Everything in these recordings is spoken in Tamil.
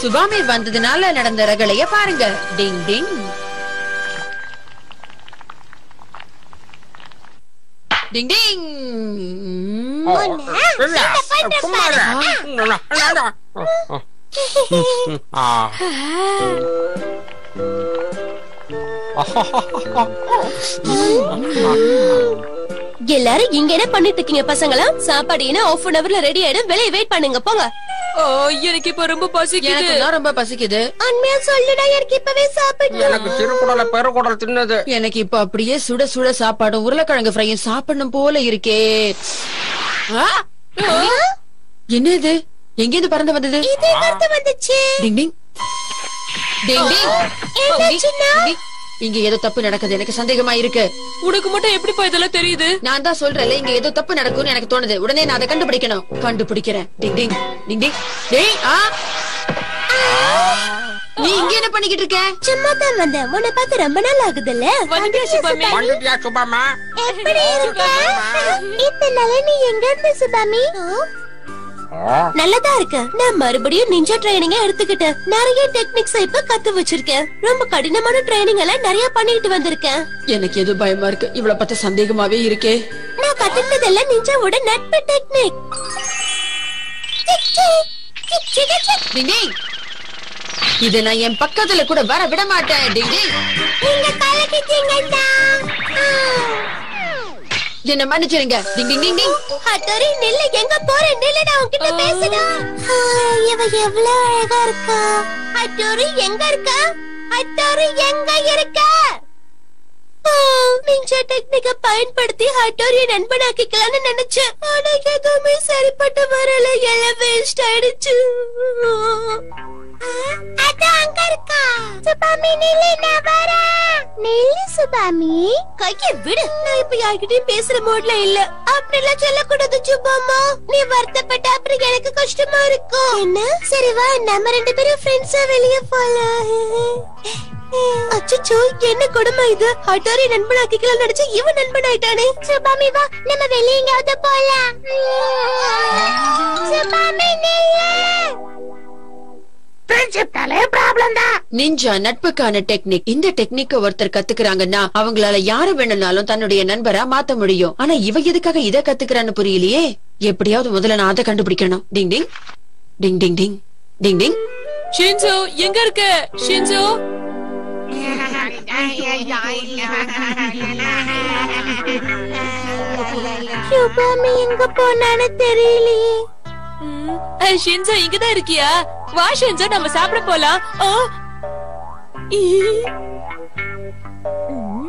சுபாமி வந்ததுனால நடந்த ரகளைய பாருங்க டிங் டிங் டிங் டிங் இல்ல, சும்மா இரு. ஆ. எல்லாரும் இங்க என்ன பண்ணிட்டு இருக்கீங்க பசங்களா சாப்பாடு என்ன ஆஃப் அன் அவர்ல ரெடி ஆயிடும் வெளியே வெயிட் பண்ணுங்க போங்க எனக்கு இப்ப ரொம்ப பசிக்குது எனக்கு தான் ரொம்ப பசிக்குது உண்மையா சொல்லுடா எனக்கு இப்பவே சாப்பிடணும் எனக்கு சிறுகுடல பெருகுடல் தின்னது எனக்கு இப்ப அப்படியே சுட சுட சாப்பாடும் உருளைக்கிழங்கு ஃப்ரையும் சாப்பிடணும் போல இருக்கே ஆ! என்ன இது எங்கிருந்து பறந்து வந்தது இது எங்க வந்துச்சு டிங் டிங் டிங் டிங் என்னாச்சுன்னா? டிங், டிங். இங்க ஏதோ தப்பு நடக்குது எனக்கு சந்தேகமா இருக்கு உனக்கு மட்டும் எப்படிப்பா இதெல்லாம் தெரியுது நான் தான் சொல்றேன்ல இங்க ஏதோ தப்பு நடக்கும்னு எனக்கு தோணுது உடனே நான் அதை கண்டுபிடிக்கணும் கண்டுபிடிக்கிறேன் டிங் டிங் டிங் டிங் டேய் ஆ நீ இங்க என்ன பண்ணிக்கிட்டு இருக்க சும்மா தான் வந்தேன் உன்னை பார்த்து ரொம்ப நாள் ஆகுதுல்ல வந்துட்டியா சுபாமி வந்துட்டியா சுபாமா எப்படி இருக்க இத்தனால நீ எங்க இருந்த சுபாமி நல்லதா இருக்கு நான் மறுபடியும் நிஞ்சா ட்ரைனிங்க எடுத்துக்கிட்டேன் நிறைய டெக்னிக்ஸ் இப்ப கத்து வச்சிருக்கேன் ரொம்ப கடினமான ட்ரைனிங் எல்லாம் நிறைய பண்ணிட்டு வந்திருக்கேன் எனக்கு எது பயமா இருக்கு இவ்வளவு பார்த்து சந்தேகமாவே இருக்கே நான் கத்துக்கிட்டதெல்லாம் நிஞ்சாவோட நட்பு டெக்னிக் டிங் டிங் இத நான் என் பக்கத்துல கூட வர விட மாட்டேன் டிங் டிங் நீங்க கலக்கிட்டீங்கடா என்ன மன்னிச்சிருங்க டிங் டிங் டிங் டிங் ஹட்டோரி நில்லு எங்க போற நில்லு நான் உன்கிட்ட பேசணும் இவ எவ்வளவு அழகா இருக்கா ஹட்டோரி எங்க இருக்கா ஹட்டோரி எங்க இருக்கா நிஞ்சா டெக்னிக்க பயன்படுத்தி ஹட்டோரிய நண்பனாக்கிக்கலாம்னு நினைச்சேன் ஆனா எதுவுமே சரிப்பட்டு வரல எல்லாம் வேஸ்ட் ஆயிடுச்சு அதான் அங்க இருக்கா சுபாமி நில்லு நான் வரேன் நில்லு சுபாமி கைய விடு நான் இப்ப யார்கிட்டயும் பேசுற மூட்ல இல்ல அப்படிலாம் சொல்லக்கூடாது சுபாமா நீ வருத்தப்பட்ட அப்புறம் எனக்கு கஷ்டமா இருக்கும் என்ன சரி வா நம்ம ரெண்டு பேரும் ஃப்ரெண்ட்ஸா வெளிய போலாம் அச்சச்சோ என்ன கொடுமை இது ஹட்டாரி நண்பனாக்கிக்கலாம் நினைச்சு இவன் நண்பன் ஆயிட்டானே சுபாமி வா நம்ம வெளிய எங்கயாவது போலாம் சுபாமி நில்லு நிஞ்சா நட்புக்கான டெக்னிக் இந்த டெக்னிக்க ஒருத்தர் கத்துக்கிறாங்கன்னா அவங்களால யார வேணும்னாலும் தன்னுடைய நண்பரா மாத்த முடியும் ஆனா இவ எதுக்காக இத கத்துக்கிறான்னு புரியலையே எப்படியாவது முதல்ல நான் அதை கண்டுபிடிக்கணும் டிங் டிங் டிங் டிங் டிங் டிங் டிங் ஷின்சோ எங்க இருக்க ஷின்சோ சுபாமி எங்க போனான்னு தெரியலையே ம், அஹ், ஷின்சோ இங்கதான் இருக்கியா வா ஷின்சோ நம்ம சாப்பிட போலாம் ஆ. ஈ. ம்.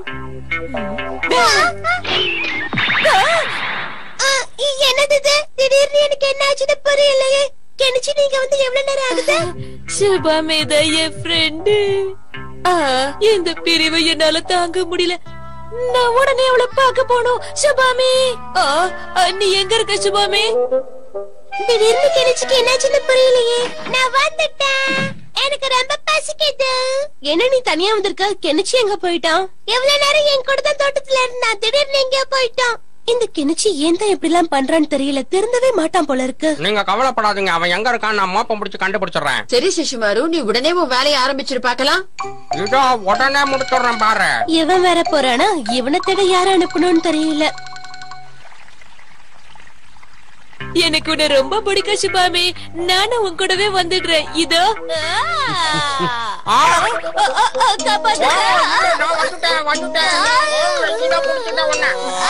ஆ, என்னது இது திடீர்னு எனக்கு என்ன ஆச்சுன்னு புரியலையே கெனிச்சு நீங்க வந்து எவ்வளவு நேரம் ஆகுது சுபாமி தான் என் ஃப்ரெண்டு இந்த பிரிவு என்னால தாங்க முடியல நான் உடனே அவளை பார்க்க போனோம் சுபாமி ஆ, ஆ, நீ எங்க இருக்க சுபாமி திடீர்னு கெனிச்சுக்கு என்னாச்சுன்னு புரியலையே நான் வந்துட்டேன் எனக்கு ரொம்ப பசிக்குது என்ன நீ தனியா வந்திருக்க கெனிச்சு எங்க போயிட்டான் எவ்வளவு நேரம் என் கூட தான் தோட்டத்துல இருந்தா திடீர்னு எங்க போயிட்டான் இந்த கெனிச்சு ஏன் தான் இப்படி எல்லாம் பண்றான்னு தெரியல திருந்தவே மாட்டான் போல இருக்கு நீங்க கவலைப்படாதீங்க அவன் எங்க இருக்கான்னு நான் மோப்பம் பிடிச்சு கண்டுபிடிச்சிடுறேன் சரி சிசுமாரு நீ உடனே உன் வேலையை ஆரம்பிச்சிரு பார்க்கலாம் இதோ உடனே முடிச்சிடுறேன் பாரு இவன் வேற போறானா இவனை தேட யார அனுப்பணும்னு தெரியல எனக்கு உன்னை ரொம்ப பிடிக்கும் சுபாமி நானும் உன் கூடவே வந்துடுறேன் இதோ ஆ, காப்பாத்து. நான் வந்துட்டேன் வந்துட்டேன் ஓ, இதோ முடிச்சிட்டேன் உன்னை.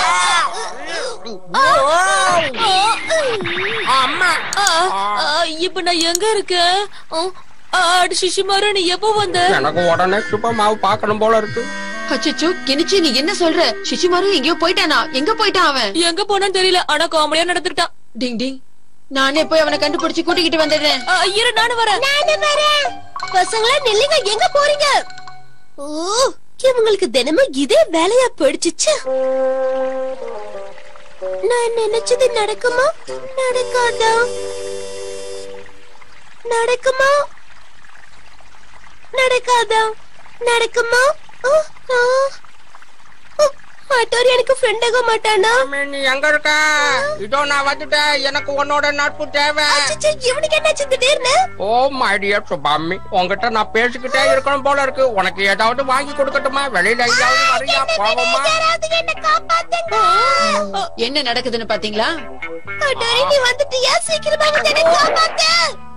ஆ, அம்மா ஆ, ஆ, இப்ப நான் எங்க இருக்கேன் ஆ, ஆடு சிசுமாரு நீ எப்போ வந்த எனக்கு உடனே சுப்பமாவு பார்க்கணும் போல இருக்கு அச்சச்சோ கெனிச்சு நீ என்ன சொல்ற சிசுமாரு எங்கேயோ போயிட்டானா எங்க போயிட்டான் அவன் எங்க போனான்னு தெரியல ஆனா காமெடியா நடந்துட்டான் டிங் டிங் நானே போய் அவனை கண்டுபிடிச்சு கூட்டிக்கிட்டு வந்துடுறேன் ஆ, இரு நானும் வரேன் நானும் வரேன் பசங்களா நில்லுங்க எங்க போறீங்க ஓ இவங்களுக்கு தினமும் இதே வேலையா போயிடுச்சு நான் நினைச்சது நடக்குமா நடக்காதா நடக்குமா நடக்காதா நடக்குமா ஓ, ஆ. ஓ, ஹட்டோரி எனக்கு ஃப்ரெண்ட் ஆக மாட்டானா சுபாமி, நீ எங்க இருக்க இதோ நான் வந்துட்டேன் எனக்கு உன்னோட நட்பு தேவை அச்சச்சோ, இவனுக்கு என்னாச்சு திடீர்னு ஓ மைடியர் சுபாமி உன்கிட்ட நான் பேசிக்கிட்டே இருக்கணும் போல இருக்கு உனக்கு ஏதாவது வாங்கி கொடுக்கட்டுமா வெளியில எங்கேயாவது வரியா போவோமா யாராவது என்ன காப்பாத்துங்க என்ன நடக்குதுன்னு பாத்தீங்களா ஹட்டோரி நீ வந்துட்டியா சீக்கிரமா வந்து என்ன காப்பாத்து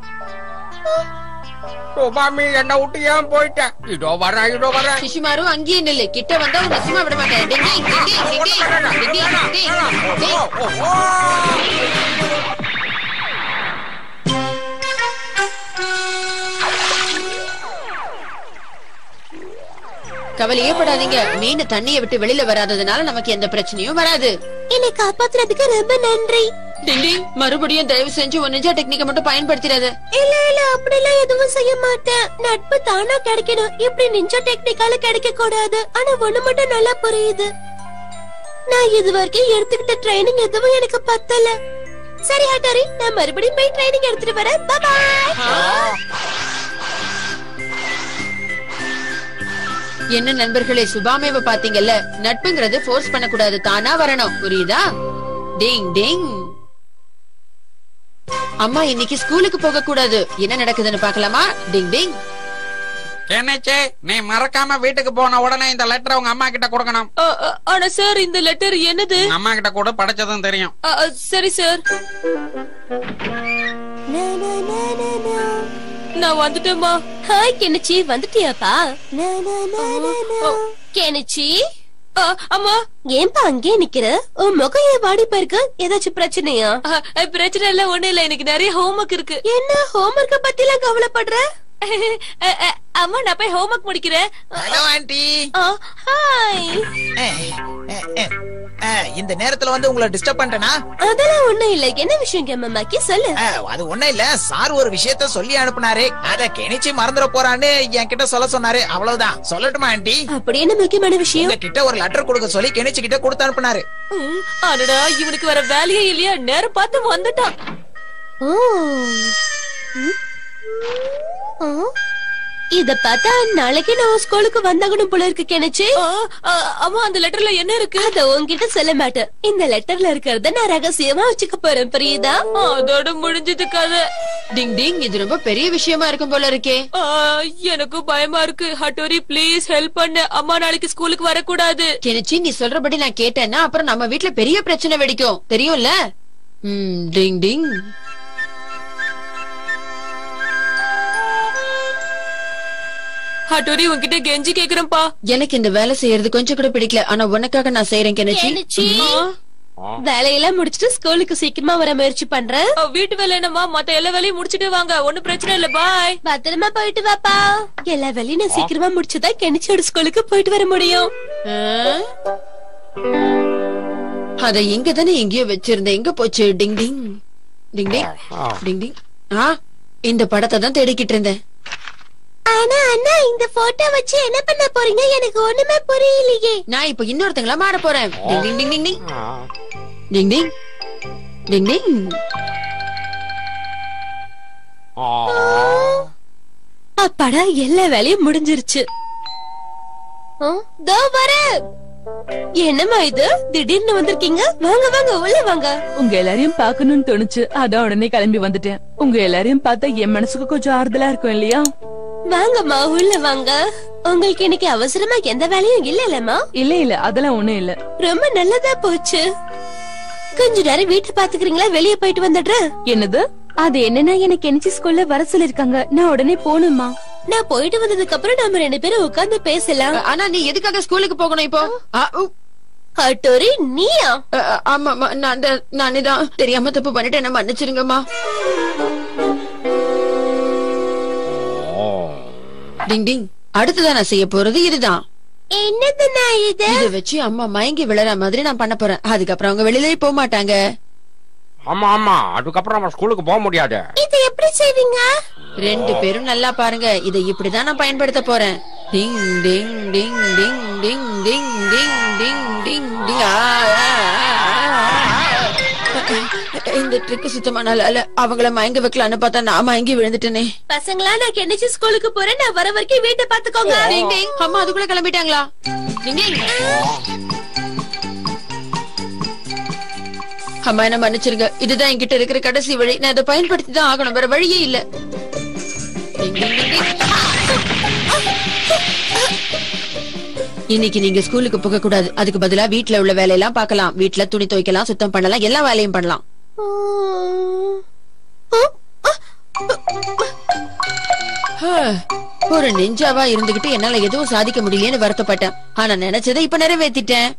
சுபாமி என்ன விட்டு ஏன் போயிட்டேன் இதோ வரேன் இதோ வரேன் சிசுமாரு அங்கேயே நில்லு கிட்ட வந்தா உன்னை சும்மா விட மாட்டேன் டிங் டிங், டிங் டிங், டிங் டிங், டிங் டிங், டிங் டிங், டிங். கவலையே படாதீங்க மீன் தண்ணியை விட்டு வெளியில வராததுனால நமக்கு எந்த பிரச்சனையும் வராது என்னை காப்பாத்துறதுக்கு ரொம்ப நன்றி டிங் டிங், மறுபடியும் தயவு செஞ்சு உன் நிஜ டெக்னிக்கை மட்டும் பயன்படுத்திடாத இல்ல இல்ல அப்படிலாம் எதுவும் செய்ய மாட்டேன் நட்பு தானா கிடைக்கணும் இப்படி நிஞ்சா டெக்னிக்கால கிடைக்க கூடாது ஆனா ஒண்ணு மட்டும் நல்லா புரியுது நான் இது வரைக்கும் எடுத்துக்கிட்ட ட்ரைனிங் எதுவும் எனக்கு பத்தல சரி ஹட்டாரி நான் மறுபடியும் போய் ட்ரைனிங் எடுத்துட்டு வரேன் பாய் என்ன நண்பர்களே சுபாமேவ பாத்தீங்கல்ல நட்புங்கிறது ஃபோர்ஸ் பண்ணக்கூடாது தானா வரணும் புரியுதா டிங் டிங் அம்மா இன்னைக்கு ஸ்கூலுக்கு போக கூடாது என்ன நடக்குதுன்னு பார்க்கலாமா டிங் டிங் என்னச்சே நீ மறக்காம வீட்டுக்கு போன உடனே இந்த லெட்டர் உங்க அம்மா கிட்ட கொடுக்கணும் அ, அ, ஆனா சார் இந்த லெட்டர் என்னது உங்க அம்மா கிட்ட கூட படிச்சதும் தெரியும் அ, அ, சரி சார் நான் வந்துட்டேம்மா ஹாய் கெனிச்சி வந்துட்டியாப்பா கெனிச்சி அ, அம்மா ஏன்பா அங்கே நிக்கிற உன் முகம் ஏன் வாடி போயிருக்கு ஏதாச்சும் பிரச்சனையா அ, அ, பிரச்சனை இல்ல ஒண்ணு இல்ல எனக்கு நிறைய ஹோம்ஒர்க் இருக்கு என்ன ஹோம்ஒர்க்க பத்தி எல்லாம் கவலைப்படுற அ, அ, அம்மா நான் போய் ஹோம்ஒர்க் முடிக்கிறேன் ஹலோ ஆண்டி ஆ, ஹாய் இந்த நேரத்துல வந்து உங்களை டிஸ்டர்ப் பண்ணிட்டேனா அதெல்லாம் ஒண்ணும் இல்ல என்ன விஷயம் கேமமாக்கி சொல்லு அஹ், அது ஒண்ணும் இல்ல சார் ஒரு விஷயத்த சொல்லி அனுப்புனாரு அத கெனிச்சு மறந்துட போறான்னு என்கிட்ட சொல்ல சொன்னாரு அவ்வளவுதான் சொல்லட்டுமா ஆண்டி அப்படி என்ன முக்கியமான விஷயம் உங்க கிட்ட ஒரு லெட்டர் கொடுக்க சொல்லி கெனிச்சு கிட்ட கொடுத்து அனுப்புனாரு ம், அடடா இவனுக்கு வர வேலையே இல்லையா நேரம் பார்த்து வந்துட்டான் ஓ ம். ஆ? இத பார்த்தா நாளைக்கு நான் ஸ்கூலுக்கு வந்தாகணும் போல இருக்கு கெனிச்சு அ, அ, அம்மா அந்த லெட்டர்ல என்ன இருக்கு அத உன்கிட்ட சொல்ல மாட்டேன் இந்த லெட்டர்ல இருக்கிறத நான் ரகசியமா வச்சுக்க போறேன் புரியுதா அதோட முடிஞ்சது கதை டிங் டிங் இது ரொம்ப பெரிய விஷயமா இருக்கும் போல இருக்கே ஆ, எனக்கும் பயமா இருக்கு ஹட்டோரி ப்ளீஸ் ஹெல்ப் பண்ணு அம்மா நாளைக்கு ஸ்கூலுக்கு வரக்கூடாது கெனிச்சி நீ சொல்றபடி நான் கேட்டேன்னா அப்புறம் நம்ம வீட்ல பெரிய பிரச்சனை வெடிக்கும் தெரியும்ல ம் டிங் டிங் ஹட்டோரி உன்கிட்ட கெஞ்சி கேக்குறேன்பா எனக்கு இந்த வேலை செய்யறது கொஞ்சம் கூட பிடிக்கல ஆனா உனக்காக நான் செய்யறேன் கெனிச்சி கெனிச்சி வேலையெல்லாம் முடிச்சிட்டு ஸ்கூலுக்கு சீக்கிரமா வர முயற்சி பண்றேன் அ, வீட்டு வேலை என்னம்மா மத்த எல்லா வேலையும் முடிச்சிட்டு வாங்க ஒண்ணும் பிரச்சனை இல்ல பாய் பத்திரமா போயிட்டு வாப்பா எல்லா வேலையும் நான் சீக்கிரமா முடிச்சுதான் கெனிச்சோட ஸ்கூலுக்கு போயிட்டு வர முடியும் ஆ? அத இங்க தானே எங்கேயோ வச்சிருந்தேன் எங்க போச்சு டிங் டிங் டிங் டிங் டிங் டிங் ஆ இந்த படத்தை தான் தேடிக்கிட்டு இருந்தேன் ஆனா அண்ணா இந்த போட்டோ வச்சு என்ன பண்ண போறீங்க எனக்கு ஒண்ணுமே புரியலையே நான் இப்ப இன்னொருத்தங்களா மாற போறேன் டிங் டிங் டிங் டிங் டிங் டிங் டிங் டிங் டிங் அப்பாடா எல்லா வேலையும் முடிஞ்சிருச்சு ஆ, தோ வரேன் என்னம்மா இது திடீர்னு வந்திருக்கீங்க வாங்க வாங்க உள்ள வாங்க உங்க எல்லாரையும் பார்க்கணும்னு தோணுச்சு அதான் உடனே கிளம்பி வந்துட்டேன் உங்க எல்லாரையும் பார்த்தா என் மனசுக்கு கொஞ்சம் ஆறுதலா இருக்கும் இல்லையா வாங்கம்மா உள்ள வாங்க உங்களுக்கு இன்னைக்கு அவசரமா எந்த வேலையும் இல்லலம்மா இல்ல இல்ல அதெல்லாம் ஒண்ணும் இல்ல ரொம்ப நல்லதா போச்சு கொஞ்ச நேரம் வீட்டை பாத்துக்கிறீங்களா வெளியே போயிட்டு வந்துடுறேன் என்னது அது என்னன்னா எனக்கு என்சி ஸ்கூல்ல வர சொல்லிருக்காங்க நான் உடனே போகணுமா நான் போயிட்டு வந்ததுக்கு அப்புறம் நாம ரெண்டு பேரும் உட்கார்ந்து பேசலாம் ஆனா நீ எதுக்காக ஸ்கூலுக்கு போகணும் இப்போ ஆ, உ, ஹட்டோரி நீயா அ, அ, ஆமாமா நான் தான் நானே தான் தெரியாம தப்பு பண்ணிட்டேன் என்ன மன்னிச்சிருங்கம்மா டிங் டிங் அடுத்ததா நான் செய்ய போறது இதுதான் என்னது நான் இது இத வச்சு அம்மா மயங்கி விழற மாதிரி நான் பண்ண போறேன் அதுக்கப்புறம் அவங்க வெளியிலே போக மாட்டாங்க ஆமா ஆமா அதுக்கப்புறம் நம்ம ஸ்கூலுக்கு போக முடியாது இது எப்படி செய்வீங்க ரெண்டு பேரும் நல்லா பாருங்க இதை இப்படிதான் நான் பயன்படுத்த போறேன் டிங் டிங் டிங் டிங் டிங் டிங் டிங் டிங் டிங் டிங் ஆ, ஆ, ஆ, ஆ. இந்த ட்ரிக் சுத்தமா நல்லா இல்ல அவங்கள மயங்க வைக்கலான்னு பார்த்தா நான் மயங்கி விழுந்துட்டேனே பசங்களா நான் கெனிச்சு ஸ்கூலுக்கு போறேன் நான் வர வரைக்கும் வீட்டை பாத்துக்கோங்க டிங் டிங் அம்மா அதுக்குள்ள கிளம்பிட்டாங்களா டிங் டிங் அம்மா என்ன மன்னிச்சிருங்க இதுதான் என்கிட்ட இருக்கிற கடைசி வழி நான் இதை பயன்படுத்தி தான் ஆகணும் வேற வழியே இல்ல டிங், டிங், டிங், டிங். இன்னைக்கு நீங்க ஸ்கூலுக்கு போக கூடாது அதுக்கு பதிலா வீட்ல உள்ள வேலையெல்லாம் பார்க்கலாம் வீட்ல துணி துவைக்கலாம் சுத்தம் பண்ணலாம் எல்லா வேலையும் பண்ணலாம் ஹ, ஒரு நெஞ்சாவா இருந்துகிட்டு என்னால எதுவும் சாதிக்க முடியலன்னு வருத்தப்பட்டேன் ஆனா நினைச்சதை இப்ப நிறைவேத்திட்டேன்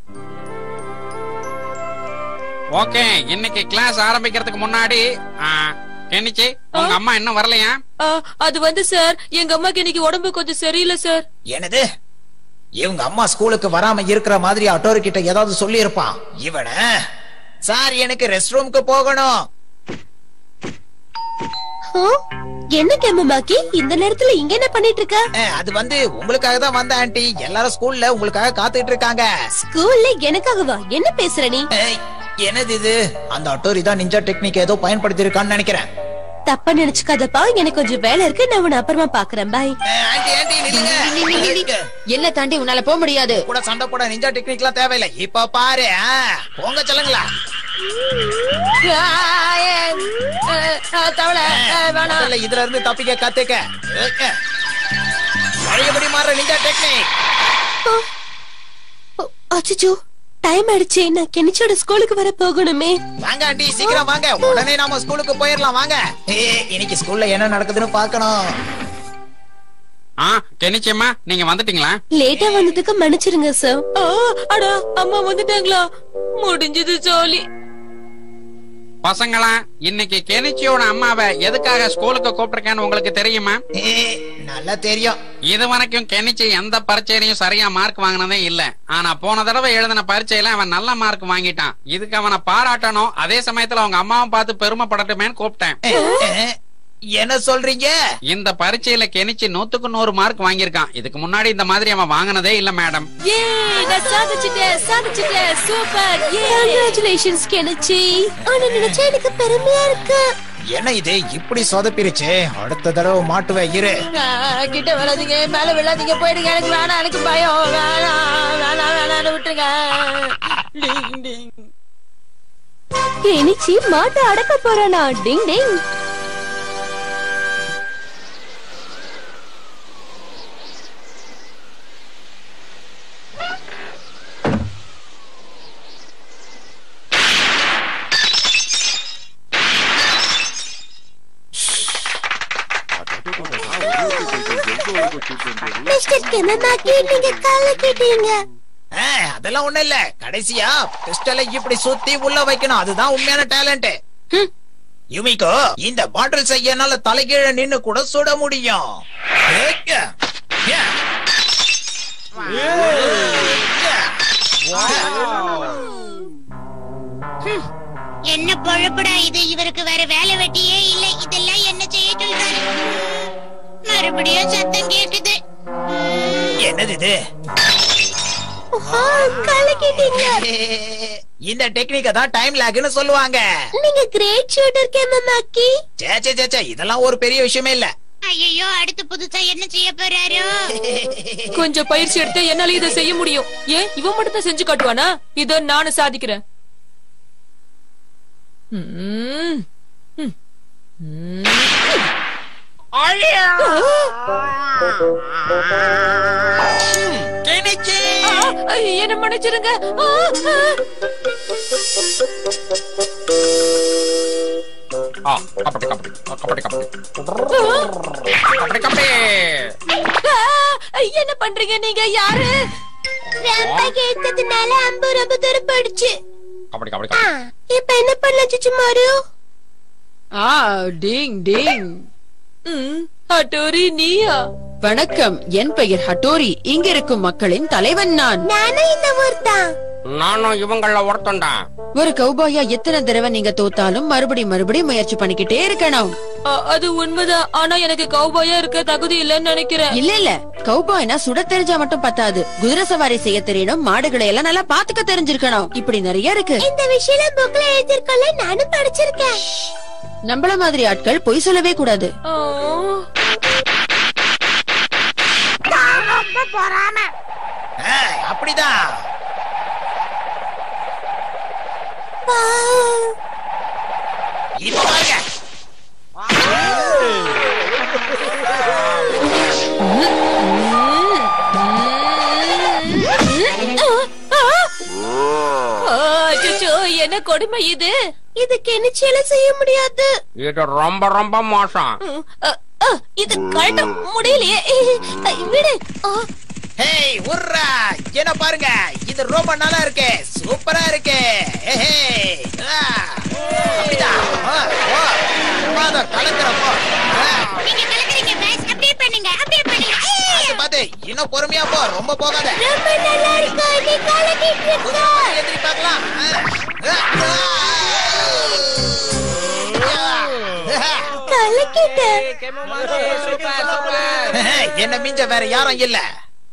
ஓகே இன்னைக்கு கிளாஸ் ஆரம்பிக்கிறதுக்கு முன்னாடி ஆ, கெனிச்சி உங்க அம்மா இன்னும் வரலையா ஆ, அது வந்து சார் எங்க அம்மாக்கு இன்னைக்கு உடம்பு கொஞ்சம் சரியில்லை சார் என்னது இவங்க அம்மா ஸ்கூலுக்கு வராம இருக்கிற மாதிரி அட்டோரி கிட்ட ஏதாவது சொல்லி இருப்பான் இவன சார் எனக்கு ரெஸ்ட் ரூம்க்கு போகணும் ஆ? என்ன கேமமாக்கி இந்த நேரத்துல இங்க என்ன பண்ணிட்டு இருக்க அஹ், அது வந்து உங்களுக்காக தான் வந்த ஆண்டி எல்லாரும் ஸ்கூல்ல உங்களுக்காக காத்துட்டு இருக்காங்க ஸ்கூல்ல எனக்காகவா என்ன பேசுற நீ ஏய், என்னது இது அந்த அட்டோரி தான் நிஞ்சா டெக்னிக் ஏதோ பயன்படுத்தி இருக்கான்னு நினைக்கிறேன் தப்பா நினைச்சுக்காதப்பா எனக்கு கொஞ்சம் வேலை இருக்கு நான் உன்னை அப்புறமா பாக்குறேன் பாய் அஹ், ஆண்டி ஆண்டி நில்லுங்க என்ன தாண்டி உன்னால போக முடியாது கூட சண்டை போட நிஞ்சா டெக்னிக்லாம் தேவையில்லை இப்ப பாரு ஆ, போங்க சொல்லுங்களா தவளை முதல்ல இதுல இருந்து தப்பிக்க கத்துக்க அஹ், பழையபடி மாற நிஞ்சா டெக்னிக் அச்சோ டைம் ஆயிடுச்சு நான் கெனிச்சோட ஸ்கூலுக்கு வர போகணுமே வாங்க ஆண்டி சீக்கிரம் வாங்க உடனே நாம ஸ்கூலுக்கு போயிடலாம் வாங்க ஏய், இன்னைக்கு ஸ்கூல்ல என்ன நடக்குதுன்னு பார்க்கணும் ஆ கெனிச்சியம்மா நீங்க வந்துட்டீங்களா லேட்டா வந்ததுக்கு மன்னிச்சிருங்க சார் ஆ, அடா அம்மா வந்துட்டாங்களா முடிஞ்சது ஜாலி பசங்களா இன்னைக்கு கெனிச்சியோட அம்மாவை எதுக்காக ஸ்கூலுக்கு கூப்பிட்டிருக்கேன்னு உங்களுக்கு தெரியுமா ஏய், நல்லா தெரியும் இது வரைக்கும் கெனிச்சி எந்த பரீட்சையிலையும் சரியா மார்க் வாங்கினதே இல்ல ஆனா போன தடவை எழுதின பரீட்சையில அவன் நல்ல மார்க் வாங்கிட்டான் இதுக்கு அவனை பாராட்டணும் அதே சமயத்துல அவங்க அம்மாவும் பார்த்து பெருமைப்படட்டுமேன்னு கூப்பிட்டேன் அஹ், அஹ், என்ன சொல்றீங்க இந்த பரீட்சையில கெனிச்சி நூத்துக்கு நூறு மார்க் வாங்கியிருக்கான் இதுக்கு முன்னாடி இந்த மாதிரி அவன் வாங்கினதே இல்ல மேடம் ஏ நான் சாதிச்சிட்டேன் சாதிச்சிட்டேன் சூப்பர் ஏ கங்க்ராச்சுலேஷன்ஸ் கெனிச்சி ஆனா நினைச்சா எனக்கு பெருமையா இருக்கு என்ன இது இப்படி சொதப்பிருச்சு அடுத்த தடவை மாட்டுவேன் இரு கிட்ட வராதீங்க மேல விழாதீங்க போயிடுங்க எனக்கு வேணாம் எனக்கு பயம் வேணாம் வேணாம் வேணாம் விட்டுருங்க டிங், டிங். கெனிச்சி மாட்ட அடக்க போறானா டிங் டிங் மிஸ்டர் கெமமாக்கி நீங்க கலக்கிட்டீங்க அஹ், அதெல்லாம் ஒண்ணு இல்ல கடைசியா பிஸ்டலை இப்படி சுத்தி உள்ள வைக்கணும் அதுதான் உண்மையான டேலண்ட் யுமிகோ இந்த பாட்டில் செய்ய என்னால தலைகீழ நின்னு கூட சுட முடியும் ஏக்க. யா. என்ன பொழப்புடா இது இவருக்கு வேற வேலை வெட்டியே இல்ல இதெல்லாம் என்ன செய்ய சொல்றாரு மறுபடியும் சத்தம் கேக்குது என்னது இது கலக்கிட்டீங்க இந்த டெக்னிக்க தான் டைம் லாக்னு சொல்லுவாங்க நீங்க கிரேட் ஷூட்டர் கேமமாக்கி சே சே சே, சே இதெல்லாம் ஒரு பெரிய விஷயமே இல்ல ஐயோ அடுத்து புதுசா என்ன செய்ய போறாரோ கொஞ்சம் பயிற்சி எடுத்து என்னால இதை செய்ய முடியும் ஏன் இவன் மட்டும் தான் செஞ்சு காட்டுவானா இதோ நானும் சாதிக்கிறேன் ம். ம். ம். ஆ, என்ன மன்னிச்சிருங்க ஆ, ஆ. ஆ, கபடி கபடி ஆ, கபடி கபடி கபடி கபடி ஆ, என்ன பண்றீங்க நீங்க யாரு ரொம்ப கேட்டதுனால அம்பு ரொம்ப தூரம் போயிடுச்சு கபடி கபடி கபடி இப்ப என்ன பண்ணலாம் சுச்சுமாரு ஆ டிங் டிங் ம், அட்டோரி நீயா வணக்கம் என் பெயர் ஹட்டோரி இங்க இருக்கும் மக்களின் தலைவன் நான் நானும் இந்த ஊர் தான் நானும் இவங்கள ஒருத்தன்டா ஒரு கௌபாயா எத்தனை தடவை நீங்க தோத்தாலும் மறுபடி மறுபடி முயற்சி பண்ணிக்கிட்டே இருக்கணும் ஆ, அது உண்மைதான் ஆனா எனக்கு கௌபாயா இருக்க தகுதி இல்லைன்னு நினைக்கிறேன் இல்ல இல்ல கௌபாய்னா சுட தெரிஞ்சா மட்டும் பத்தாது குதிரை சவாரி செய்ய தெரியணும் மாடுகளை எல்லாம் நல்லா பாத்துக்க தெரிஞ்சிருக்கணும் இப்படி நிறைய இருக்கு இந்த விஷயம் புக்ல எழுதிருக்கோம்ல நானும் படிச்சிருக்கேன் நம்மள மாதிரி ஆட்கள் பொய் சொல்லவே கூடாது ஆ. அஹ், அப்படிதான் ஆ, கொடுமை இது இது கெனிச்சியால செய்ய முடியாது இது ரொம்ப ரொம்ப மோசம் ம், அ, அ, இது கழட்ட முடியலையே அ, விடு ஆ, ஹேய் உர்ரா என்ன பாருங்க இது ரொம்ப நல்லா இருக்கு சூப்பரா இருக்கு ஹே ஆ, அப்படிதான் ஆ, ஓ, சும்மாதான் கலக்குறப்போ ஆ, நீங்க கலக்குறீங்க பேஸ் அப்படியே பண்ணுங்க அப்படியே பண்ணுங்க பார்த்து பார்த்து இன்னும் பொறுமையா போ ரொம்ப போகாத ரொம்ப நல்லா இருக்கு நீ கலக்கிட்டு குதிரை மாதிரி எந்திரி பார்க்கலாம் ஆ, ஆ, ஆ. கலக்கிட்ட என்ன மிஞ்ச வேற யாரும் இல்ல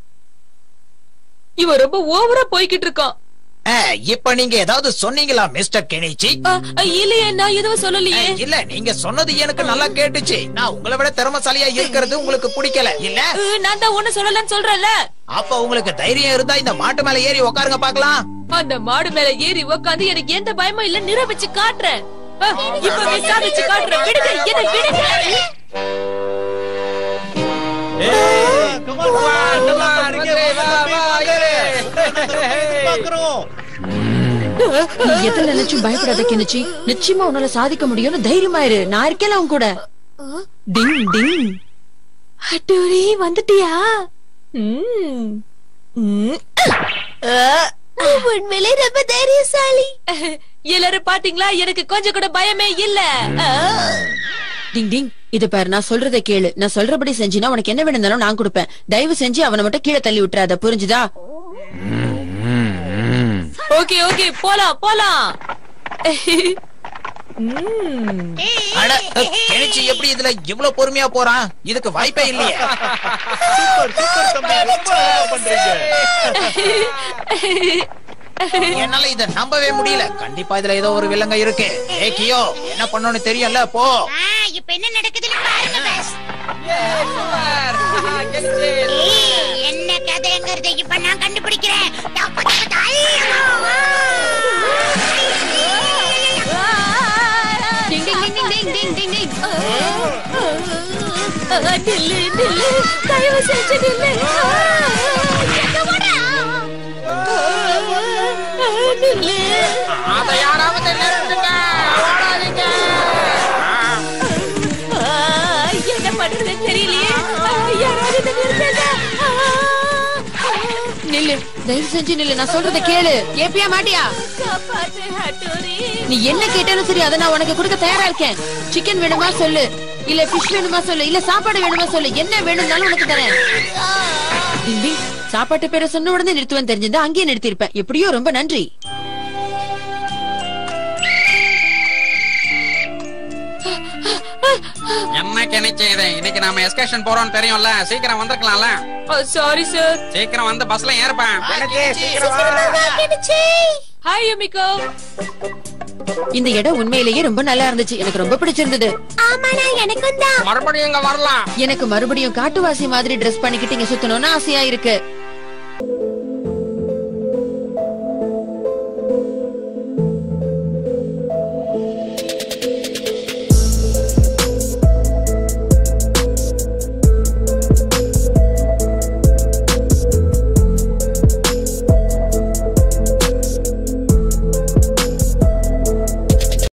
இவன் ரொம்ப ஓவரா போய்கிட்டு இருக்கான் ஆ, இப்ப நீங்க ஏதாவது சொன்னீங்களா மிஸ்டர் கெனிச்சி அ, அ, இல்லையே நான் எதுவும் சொல்லலையே இல்ல நீங்க சொன்னது எனக்கு நல்லா கேட்டுச்சு நான் உங்களை விட திறமசாலியா இருக்கிறது உங்களுக்கு பிடிக்கல இல்ல அ, நான் தான் ஒண்ணு சொல்லலன்னு சொல்றேன்ல அப்ப உங்களுக்கு தைரியம் இருந்தா இந்த மாட்டு மேல ஏறி உட்காருங்க பாக்கலாம் அந்த மாடு மேல ஏறி உக்காந்து எனக்கு எந்த பயமும் இல்ல நிரூபிச்சு காட்டுறேன் அ, இப்பவே சாதிச்சு காட்டுறேன் விடுங்க என்ன விடுங்க நீ எதுல நினைச்சும் பயப்படாத கிணச்சி நிச்சயமா உன்னால சாதிக்க முடியும்னு தைரியமா இரு நான் இருக்கேன் உன் கூட டிங் டிங் அட்டூரி வந்துட்டியா ம். ம். உண்மையிலே ரொம்ப தைரியசாலி எல்லாரும் பாத்தீங்களா எனக்கு கொஞ்சம் கூட பயமே இல்ல ஆ. டிங் டிங் இது பாரு நான் சொல்றதை கேளு நான் சொல்றபடி செஞ்சினா உனக்கு என்ன வேணும்னாலும் நான் கொடுப்பேன் தயவு செஞ்சு அவனை மட்டும் கீழே தள்ளி விட்டுறாத புரிஞ்சுதா ஓகே ஓகே போலாம் போலாம் ம். அட கெனிச்சி எப்படி இதுல இவ்வளவு பொறுமையா போறான் இதுக்கு வாய்ப்பே இல்லையே என்னால இத நம்பவே முடியல கண்டிப்பா இதுல ஏதோ ஒரு வில்லங்க இருக்கு ஏ கியோ என்ன பண்ணணும்னு தெரியும்ல போ இப்ப என்ன நடக்குதுன்னு பாருங்க பேஸ் ஏய், என்ன கதைங்கிறத இப்ப நான் கண்டுபிடிக்கிறேன் தப்பு, தப்பு, தப்பு. டிங் டிங் டிங் டிங் டிங் டிங் டிங் ஆ, நில்லு நில்லு தயவு செஞ்சு நில்லு ஆ, எங்க போடா? ஆ, நில்லு அதை யாராவது நிறுத்துங்க ஓடாதீங்க ஆ, என்ன பண்றதுன்னு தெரியலையே ஆ, யாராவது இதை நிறுத்துங்க ஆ, ஆ. நில்லு தயவு செஞ்சு நில்லு நான் சொல்றதை கேளு கேப்பியா மாட்டியா காப்பாத்து ஹட்டோரி நீ என்ன கேட்டாலும் சரி அதை நான் உனக்கு கொடுக்க தயாரா இருக்கேன் சிக்கன் வேணுமா சொல்லு இல்ல ஃபிஷ் வேணுமா சொல்லு இல்ல சாப்பாடு வேணுமா சொல்லு என்ன வேணும்னாலும் உனக்கு தரேன் டிங் டிங், சாப்பாட்டு பேரை சொன்ன உடனே நிறுத்துவேன் தெரிஞ்சிருந்தா அங்கேயே நிறுத்திருப்பேன் எப்படியோ ரொம்ப நன்றி என்ன கிணிச்சு இது இன்னைக்கு நாம எஸ்கேஷன் போறோம்னு தெரியும்ல சீக்கிரம் வந்திருக்கலாம்ல சாரி சார் சீக்கிரம் வந்து பஸ்ல ஏறுப்பேன் ஹாய் யுமிகோ இந்த இடம் உண்மையிலேயே ரொம்ப நல்லா இருந்துச்சு எனக்கு ரொம்ப பிடிச்சிருந்தது ஆமாடா எனக்கும் தான் மறுபடியும் இங்க வரலாம் எனக்கு மறுபடியும் காட்டுவாசி மாதிரி ட்ரெஸ் பண்ணிக்கிட்டு இங்க சுத்தணும்னு ஆசையா இருக்கு